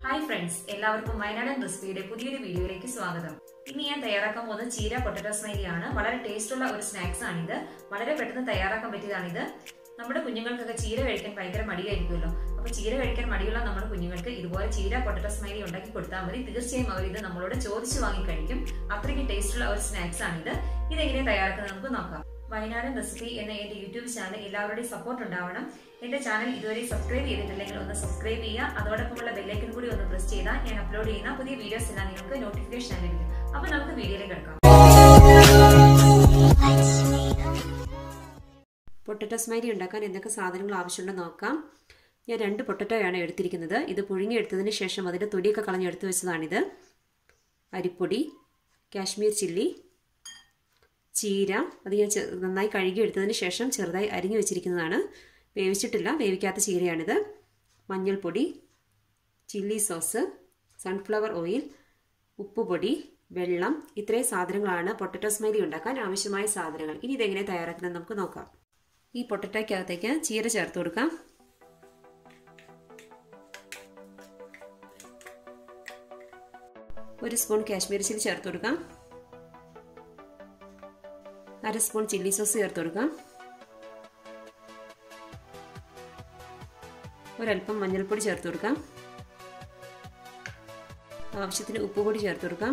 Hi friends എല്ലാവർക്കും വയനാടൻ റെസിപ്പിയുടെ പുതിയൊരു വീഡിയോയിലേക്ക് സ്വാഗതം ഇനി ഞാൻ തയ്യാറാക്കാൻ പോകുന്നത് ചീര പൊട്ടറ്റോ സ്മൈലിയാണ് വളരെ ടേസ്റ്റുള്ള ഒരു സ്നാക്സ് ആണിത് വളരെ പെട്ടെന്ന് തയ്യാറാക്കാൻ പറ്റിയതാണിത് നമ്മുടെ കുഞ്ഞുങ്ങൾക്കൊക്കെ ചീര കഴിക്കാൻ ഭയങ്കര മടിയായിരിക്കുമല്ലോ അപ്പൊ ചീര കഴിക്കാൻ മടിയുള്ള നമ്മുടെ കുഞ്ഞുങ്ങൾക്ക് ഇതുപോലെ ചീര പൊട്ടറ്റോ സ്മൈലി ഉണ്ടാക്കി കൊടുത്താൽ മതി തീർച്ചയായും അവർ ഇത് നമ്മളോട് ചോദിച്ചു വാങ്ങി കഴിക്കും അത്രയ്ക്ക് ടേസ്റ്റുള്ള ഒരു സ്നാക്സ് ആണിത് ഇതെങ്ങനെ തയ്യാറാക്കുന്നത് നമുക്ക് നോക്കാം വയനാടൻ റെസിപ്പി എന്ന എന്റെ യൂട്യൂബ് ചാനൽ എല്ലാവരുടെയും സപ്പോർട്ട് ഉണ്ടാവണം എന്റെ ചാനൽ ഇതുവരെ സബ്സ്ക്രൈബ് ചെയ്തിട്ടില്ലെങ്കിൽ ഒന്ന് സബ്സ്ക്രൈബ് ചെയ്യുക അതോടൊപ്പമുള്ള ബെല്ലൈക്കൻ കൂടി ഒന്ന് പ്രസ് ചെയ്താൽ ഞാൻ അപ്ലോഡ് ചെയ്യുന്ന പുതിയ വീഡിയോസ് എല്ലാം നിങ്ങൾക്ക് നോട്ടിഫിക്കേഷൻ ലഭിക്കും അപ്പൊ നമുക്ക് വീഡിയോയിലേക്ക് കിടക്കാം പൊട്ടറ്റോ സ്മൈലി ഉണ്ടാക്കാൻ എന്തൊക്കെ സാധനങ്ങൾ ആവശ്യമുണ്ടെന്ന് നോക്കാം ഞാൻ രണ്ട് പൊട്ടറ്റോയാണ് എടുത്തിരിക്കുന്നത് ഇത് പുഴുങ്ങിയെടുത്തതിന് ശേഷം അതിൻ്റെ തൊലിയൊക്കെ കളഞ്ഞെടുത്ത് വെച്ചതാണിത് അരിപ്പൊടി കാശ്മീർ ചില്ലി ചീര അത് ഞാൻ നന്നായി കഴുകിയെടുത്തതിന് ശേഷം ചെറുതായി അരിഞ്ഞു വെച്ചിരിക്കുന്നതാണ് വേവിച്ചിട്ടില്ല വേവിക്കാത്ത ചീരയാണിത് മഞ്ഞൾപ്പൊടി ചില്ലി സോസ് സൺഫ്ലവർ ഓയിൽ ഉപ്പുപൊടി വെള്ളം ഇത്രയും സാധനങ്ങളാണ് പൊട്ടറ്റോ സ്മൈലി ഉണ്ടാക്കാൻ ആവശ്യമായ സാധനങ്ങൾ ഇനി ഇതെങ്ങനെ തയ്യാറാക്കുന്നത് നമുക്ക് നോക്കാം ഈ പൊട്ടറ്റോയ്ക്കകത്തേക്ക് ചീര ചേർത്ത് കൊടുക്കാം ഒരു സ്പൂൺ കാശ്മീരി ചില്ലി ചേർത്ത് കൊടുക്കാം അര സ്പൂൺ ചില്ലി സോസ് ചേർത്ത് കൊടുക്കാം ഒരല്പം മഞ്ഞൾപ്പൊടി ചേർത്ത് കൊടുക്കാം ആവശ്യത്തിന് ഉപ്പ് കൂടി ചേർത്ത് കൊടുക്കാം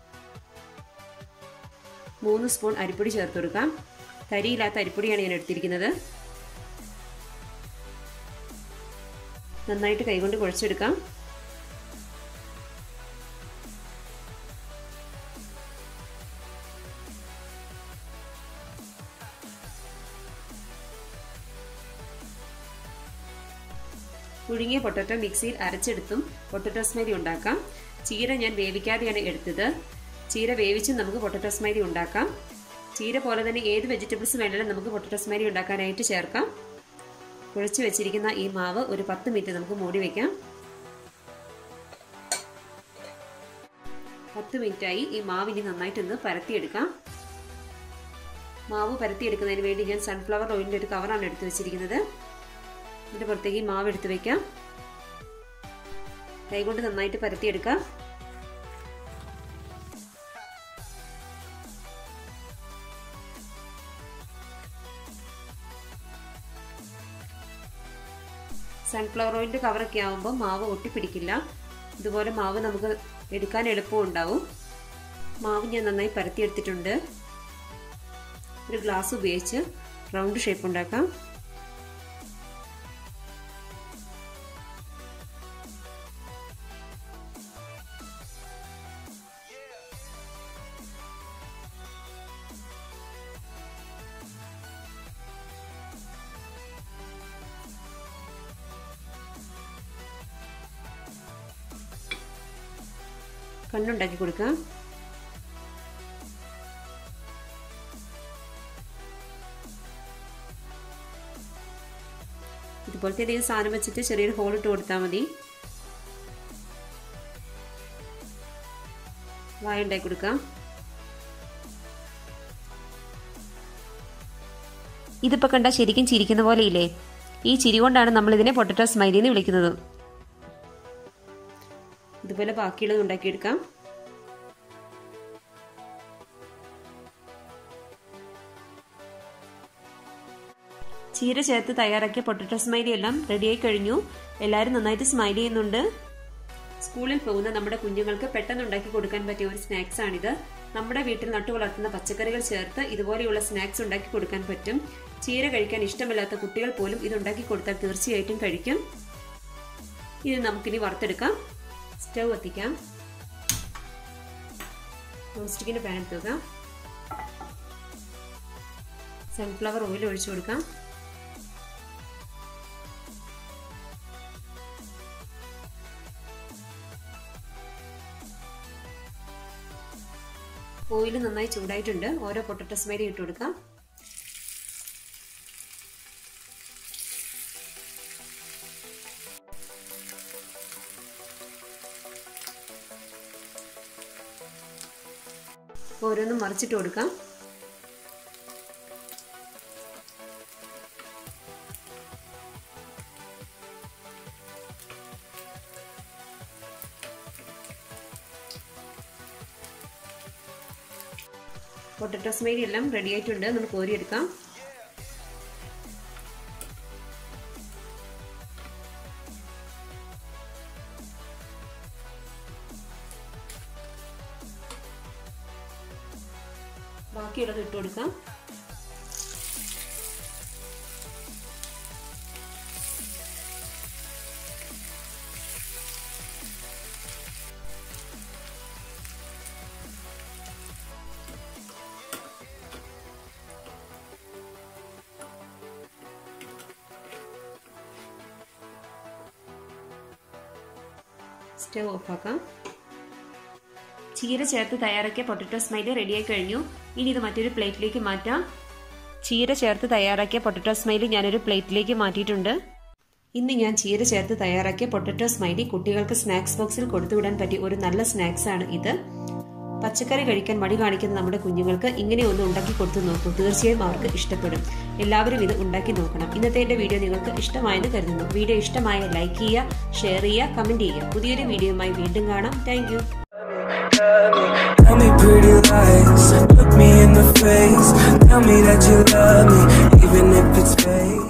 മൂന്ന് സ്പൂൺ അരിപ്പൊടി ചേർത്ത് കൊടുക്കാം തരിയില്ലാത്ത അരിപ്പൊടിയാണ് ഞാൻ എടുത്തിരിക്കുന്നത് നന്നായിട്ട് കൈകൊണ്ട് കുഴച്ചെടുക്കാം പുഴുങ്ങിയ പൊട്ടറ്റോ മിക്സിയിൽ അരച്ചെടുത്തും പൊട്ടറ്റോ സ്മൈലി ഉണ്ടാക്കാം ചീര ഞാൻ വേവിക്കാതെയാണ് എടുത്തത് ചീര വേവിച്ചും നമുക്ക് പൊട്ടറ്റോ സ്മൈലി ഉണ്ടാക്കാം ചീര പോലെ തന്നെ ഏത് വെജിറ്റബിൾസ് വേണമെങ്കിലും നമുക്ക് പൊട്ടറ്റോ സ്മൈലി ഉണ്ടാക്കാനായിട്ട് ചേർക്കാം കുഴച്ച് വെച്ചിരിക്കുന്ന ഈ മാവ് ഒരു പത്ത് മിനിറ്റ് നമുക്ക് മൂടി വയ്ക്കാം പത്ത് മിനിറ്റായി ഈ മാവിനി നന്നായിട്ടൊന്ന് പരത്തിയെടുക്കാം മാവ് പരത്തിയെടുക്കുന്നതിന് വേണ്ടി ഞാൻ സൺഫ്ലവർ ഓയിലിൻ്റെ ഒരു കവറാണ് എടുത്ത് വെച്ചിരിക്കുന്നത് ഇതിൻ്റെ പുറത്തേക്ക് മാവ് എടുത്ത് വയ്ക്കാം കൈകൊണ്ട് നന്നായിട്ട് പരത്തിയെടുക്കാം സൺഫ്ലവർ ഓയിലിൻ്റെ കവറൊക്കെ ആകുമ്പോൾ മാവ് ഒട്ടിപ്പിടിക്കില്ല ഇതുപോലെ മാവ് നമുക്ക് എടുക്കാൻ എളുപ്പവും ഉണ്ടാവും മാവ് ഞാൻ നന്നായി പരത്തിയെടുത്തിട്ടുണ്ട് ഒരു ഗ്ലാസ് ഉപയോഗിച്ച് റൗണ്ട് ഷേപ്പ് ഉണ്ടാക്കാം കണ്ണുണ്ടാക്കി കൊടുക്കാം ഇതുപോലത്തെ ഏതെങ്കിലും സാധനം വെച്ചിട്ട് ചെറിയൊരു ഹോൾ ഇട്ട് കൊടുത്താൽ മതി വായ ഉണ്ടാക്കി കൊടുക്കാം ഇതിപ്പോൾ കണ്ടാൽ ശരിക്കും ചിരിക്കുന്ന പോലെ ഇല്ലേ ഈ ചിരി കൊണ്ടാണ് നമ്മൾ ഇതിനെ പൊട്ടറ്റോ സ്മൈലി എന്ന് വിളിക്കുന്നത് ഇതുപോലെ ബാക്കിയുള്ളത് ഉണ്ടാക്കിയെടുക്കാം ചീര ചേർത്ത് തയ്യാറാക്കിയ പൊട്ടറ്റോ സ്മൈലി എല്ലാം റെഡിയായി കഴിഞ്ഞു എല്ലാവരും നന്നായിട്ട് സ്മൈൽ ചെയ്യുന്നുണ്ട് സ്കൂളിൽ പോകുന്ന നമ്മുടെ കുഞ്ഞുങ്ങൾക്ക് പെട്ടെന്ന് ഉണ്ടാക്കി കൊടുക്കാൻ പറ്റിയ ഒരു സ്നാക്സ് ആണിത് നമ്മുടെ വീട്ടിൽ നട്ടു വളർത്തുന്ന പച്ചക്കറികൾ ചേർത്ത് ഇതുപോലെയുള്ള സ്നാക്സ് ഉണ്ടാക്കി കൊടുക്കാൻ പറ്റും ചീര കഴിക്കാൻ ഇഷ്ടമില്ലാത്ത കുട്ടികൾ പോലും ഇത് ഉണ്ടാക്കി കൊടുത്താൽ തീർച്ചയായിട്ടും കഴിക്കും ഇത് നമുക്കിനി വറുത്തെടുക്കാം സ്റ്റവ് കത്തിക്കാം നോൺ സ്റ്റിക്കിൻ്റെ പാൻ എടുത്തുക സൺഫ്ലവർ ഓയിൽ ഒഴിച്ചു കൊടുക്കാം ഓയിൽ നന്നായി ചൂടായിട്ടുണ്ട് ഓരോ പൊട്ടറ്റോ സ്മൈലി ഇട്ട് കൊടുക്കാം ഓരോന്നും മറിച്ചിട്ട് കൊടുക്കാം പൊട്ടറ്റോ സ്മൈലി എല്ലാം റെഡി ആയിട്ടുണ്ട് നമുക്ക് കോരിയെടുക്കാം ബാക്കിയുള്ളത് ഇട്ട് കൊടുക്കാം സ്റ്റവ് ഓഫാക്കാം ചീര ചേർത്ത് തയ്യാറാക്കിയ പൊട്ടറ്റോ സ്മൈലി റെഡിയായി കഴിഞ്ഞു ഇനി ഇത് മറ്റൊരു പ്ലേറ്റിലേക്ക് മാറ്റാം ചീര ചേർത്ത് തയ്യാറാക്കിയ പൊട്ടറ്റോ സ്മൈലി ഞാനൊരു പ്ലേറ്റിലേക്ക് മാറ്റിയിട്ടുണ്ട് ഇന്ന് ഞാൻ ചീര ചേർത്ത് തയ്യാറാക്കിയ പൊട്ടറ്റോ സ്മൈലി കുട്ടികൾക്ക് സ്നാക്സ് ബോക്സിൽ കൊടുത്തുവിടാൻ പറ്റിയ ഒരു നല്ല സ്നാക്സ് ആണ് ഇത് പച്ചക്കറി കഴിക്കാൻ മടി കാണിക്കുന്ന നമ്മുടെ കുഞ്ഞുങ്ങൾക്ക് ഇങ്ങനെ ഒന്ന് ഉണ്ടാക്കി കൊടുത്തു നോക്കൂ തീർച്ചയായും അവർക്ക് ഇഷ്ടപ്പെടും എല്ലാവരും ഇത് ഉണ്ടാക്കി നോക്കണം ഇന്നത്തെ എന്റെ വീഡിയോ നിങ്ങൾക്ക് ഇഷ്ടമായെന്ന് കരുതുന്നു വീഡിയോ ഇഷ്ടമായ ലൈക്ക് ചെയ്യുക ഷെയർ ചെയ്യുക കമന്റ് ചെയ്യുക പുതിയൊരു വീഡിയോയുമായി വീണ്ടും കാണാം thank Tell me pretty lies, look me in the face. Tell me that you love me, even if it's fake.